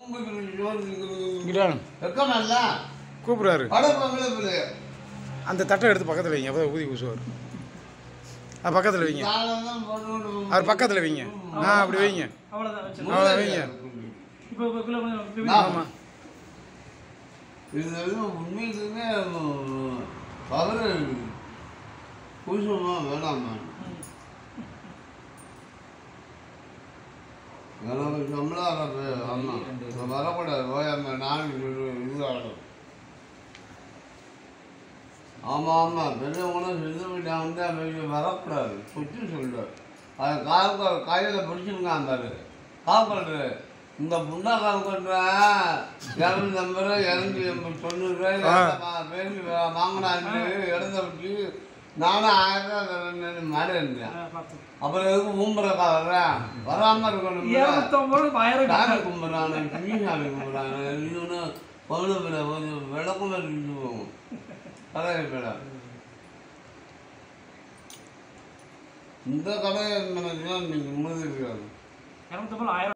இங்கிட்டான் வெக்கமல்ல கூப்பிடுறாரு அடப்பங்களே பிள்ளை அந்த தட்டை எடுத்து பக்கத்தில் வைங்க அப்போ ஊதி ஊசுவார் அது பக்கத்தில் வைங்க நாளெல்லாம் போட்டு அவர் பக்கத்தில் வைங்க ஆ அப்படி வைங்க அவ்வளோதான் வச்சு அவ்வளோ வைங்க இப்போ இப்போ குள்ள கொஞ்சம் நான் ஆமாம் இது வந்து உண்மைக்குமே தவறு பூசணுமா வேணாமா எனக்கு சம்பளம் வரது ஆமாம் நான் வரக்கூடாது ஓயாம நான் இது இது ஆடும் ஆமாம் ஆமாம் பெரியவங்களும் செஞ்சு விட்டா வந்து அவங்க வரக்கூடாது சுற்றி சொல்லுவார் அது கால் கையில் பிடிச்சிருக்கான் பாரு காப்பாடு இந்த புண்டா கால் கொட்டுறேன் இரநூத்தி ஐம்பது ரூபா இரநூத்தி எண்பது தொண்ணூறு ரூபாய் பேசி வாங்கினாங்க இடத்த விட்டு நானும் ஆயிரம் ரூபா தரேன்னு மாறி இருந்தேன் பார்த்தோம் அப்புறம் எதுக்கு ஊம்புறக்கா வர்றேன் வராமல் இருக்கணும் இரநூத்தொம்பது ஆயிரம் சாமி கும்பிட்றாங்க குஞ்சு சாமி கும்பிட்றாங்க இன்னொன்று பவுன பிள்ளை கொஞ்சம் விளக்கம் இருந்து போகும் கடையை பிள்ளை இந்த கடையை நினைச்சுன்னா நீங்கள் முழுது இருக்காது இரநூத்தொம்பது ஆயிரம்